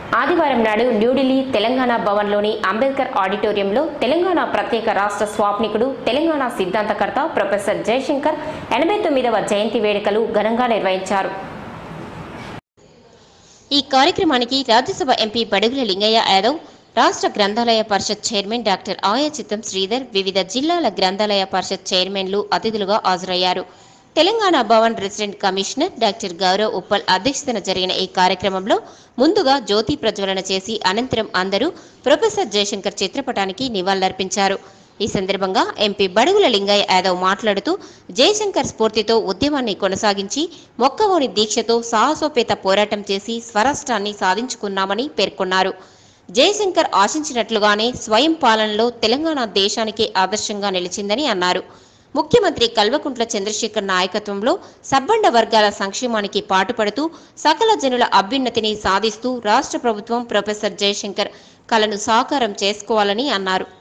ఆదివారం నాడు న్యూఢిల్లీ తెలంగాణ భవన్లోని అంబేద్కర్ ఆడిటోరియంలో తెలంగాణ ప్రత్యేక రాష్ట్ర స్వాప్నికుడు తెలంగాణ సిద్ధాంతకర్త ప్రొఫెసర్ జయశంకర్ ఎనభై తొమ్మిదవ జయంతి వేడుకలు ఘనంగా నిర్వహించారు ఈ కార్యక్రమానికి రాజ్యసభ ఎంపీ బడుగుల లింగయ్య యాదవ్ రాష్ట్ర గ్రంథాలయ పరిషత్ చైర్మన్ డాక్టర్ ఆయ చిత్తం శ్రీధర్ వివిధ జిల్లాల గ్రంథాలయ పరిషత్ చైర్మన్లు అతిథులుగా హాజరయ్యారు Telangana Bhavan resident commissioner doctor Gaurav Uppal అధ్యక్షతన జరిగిన ఈ కార్యక్రమంలో ముందుగా జ్యోతి ప్రజ్వలన చేసి అనంతరం అందరూ ప్రొఫెసర్ జయశంకర్ చిత్రపటానికి నివాళులర్పించారు ఈ సందర్భంగా ఎంపీ బడుగుల లింగయ్య యాదవ్ మాట్లాడుతూ జయశంకర్ స్ఫూర్తితో ఉద్యమాన్ని కొనసాగించి మొక్కవోని దీక్షతో సాహసోపేత పోరాటం చేసి స్వరాష్ట్రాన్ని సాధించుకున్నామని పేర్కొన్నారు జయశంకర్ ఆశించినట్లుగానే స్వయం పాలనలో తెలంగాణ దేశానికే ఆదర్శంగా నిలిచిందని అన్నారు ముఖ్యమంత్రి కల్వకుంట్ల చంద్రశేఖర్ నాయకత్వంలో సబ్బండ వర్గాల సంక్షేమానికి పాటుపడుతూ సకల జనుల అభ్యున్నతిని సాధిస్తూ రాష్ట్ర ప్రభుత్వం ప్రొఫెసర్ జయశంకర్ కలను సాకారం చేసుకోవాలని అన్నారు